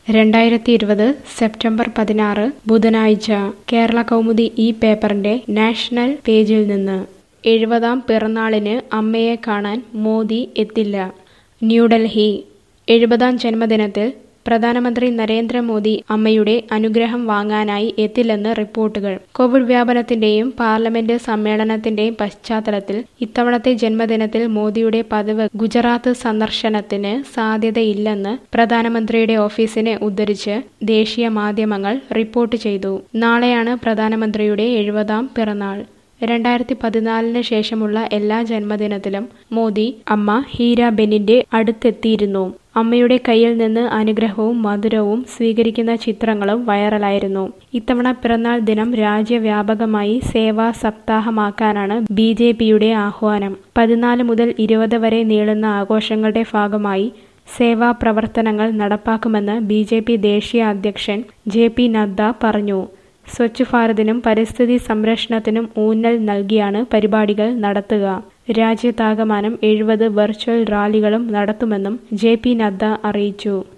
രണ്ടായിരത്തി ഇരുപത് സെപ്റ്റംബർ പതിനാറ് ബുധനാഴ്ച കേരള കൗമുദി ഈ പേപ്പറിന്റെ നാഷണൽ പേജിൽ നിന്ന് എഴുപതാം പിറന്നാളിന് അമ്മയെ കാണാൻ മോദി എത്തില്ല ന്യൂഡൽഹി എഴുപതാം ജന്മദിനത്തിൽ പ്രധാനമന്ത്രി നരേന്ദ്രമോദി അമ്മയുടെ അനുഗ്രഹം വാങ്ങാനായി എത്തില്ലെന്ന് റിപ്പോർട്ടുകൾ കോവിഡ് വ്യാപനത്തിന്റെയും പാർലമെന്റ് സമ്മേളനത്തിന്റെയും പശ്ചാത്തലത്തിൽ ഇത്തവണത്തെ ജന്മദിനത്തിൽ മോദിയുടെ പതിവ് ഗുജറാത്ത് സന്ദർശനത്തിന് സാധ്യതയില്ലെന്ന് പ്രധാനമന്ത്രിയുടെ ഓഫീസിനെ ഉദ്ധരിച്ച് ദേശീയ മാധ്യമങ്ങൾ റിപ്പോർട്ട് ചെയ്തു നാളെയാണ് പ്രധാനമന്ത്രിയുടെ എഴുപതാം പിറന്നാൾ രണ്ടായിരത്തി പതിനാലിന് ശേഷമുള്ള എല്ലാ ജന്മദിനത്തിലും മോദി അമ്മ ഹീരാബെന്നിന്റെ അടുത്തെത്തിയിരുന്നു അമ്മയുടെ കയ്യിൽ നിന്ന് അനുഗ്രഹവും മധുരവും സ്വീകരിക്കുന്ന ചിത്രങ്ങളും വൈറലായിരുന്നു ഇത്തവണ പിറന്നാൾ ദിനം രാജ്യവ്യാപകമായി സേവാ സപ്താഹമാക്കാനാണ് ബി ജെ പിയുടെ ആഹ്വാനം പതിനാല് മുതൽ ഇരുപത് വരെ നീളുന്ന ആഘോഷങ്ങളുടെ ഭാഗമായി സേവാ പ്രവർത്തനങ്ങൾ നടപ്പാക്കുമെന്ന് ബി ജെ പി ദേശീയ അധ്യക്ഷൻ ജെ പി നദ്ദ പറഞ്ഞു സ്വച്ഛ് ഭാരതിനും പരിസ്ഥിതി സംരക്ഷണത്തിനും ഊന്നൽ നൽകിയാണ് പരിപാടികൾ നടത്തുക രാജ്യത്താകമാനം എഴുപത് വെർച്വൽ റാലികളും നടത്തുമെന്നും ജെ പി നദ്ദ അറിയിച്ചു